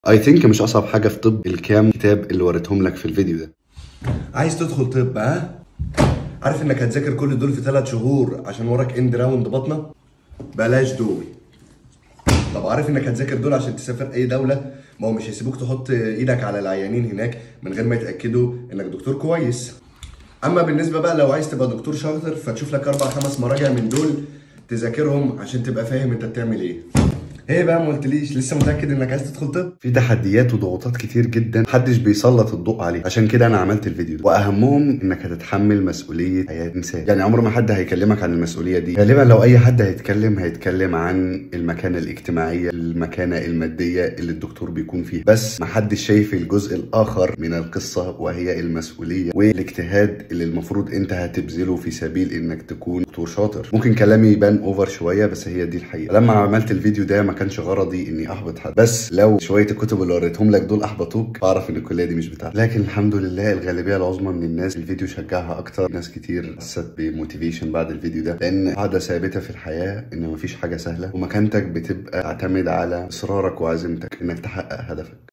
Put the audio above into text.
اي ثينك مش اصعب حاجه في طب الكام كتاب اللي وريتهم لك في الفيديو ده عايز تدخل طب ها عارف انك هتذاكر كل دول في ثلاث شهور عشان وراك اند راوند بطنه بلاش دول طب عارف انك هتذاكر دول عشان تسافر اي دوله ما هو مش هيسيبوك تحط ايدك على العيانين هناك من غير ما يتاكدوا انك دكتور كويس اما بالنسبه بقى لو عايز تبقى دكتور شاطر فتشوف لك اربع خمس مراجع من دول تذاكرهم عشان تبقى فاهم انت بتعمل ايه ايه بقى ما قلتليش لسه متاكد انك عايز تدخل طب في تحديات وضغوطات كتير جدا محدش بيسلط الضوء عليه عشان كده انا عملت الفيديو ده واهمهم انك هتتحمل مسؤوليه حياه انسان يعني عمر ما حد هيكلمك عن المسؤوليه دي غالبا لو اي حد هيتكلم هيتكلم عن المكانه الاجتماعيه المكانه الماديه اللي الدكتور بيكون فيها بس محدش شايف الجزء الاخر من القصه وهي المسؤوليه والاجتهاد اللي المفروض انت هتبذله في سبيل انك تكون دكتور شاطر ممكن كلامي يبان اوفر شويه بس هي دي الحقيقه لما عملت الفيديو ده ما كانش غرضي اني احبط حد بس لو شويه الكتب اللي وريتهم لك دول احبطوك فاعرف ان الكليه دي مش بتاعتك لكن الحمد لله الغالبيه العظمى من الناس الفيديو شجعها اكتر ناس كتير حست بموتيفيشن بعد الفيديو ده لان قاعده ثابته في الحياه ان مفيش حاجه سهله ومكانتك بتبقى تعتمد على اصرارك وعزيمتك انك تحقق هدفك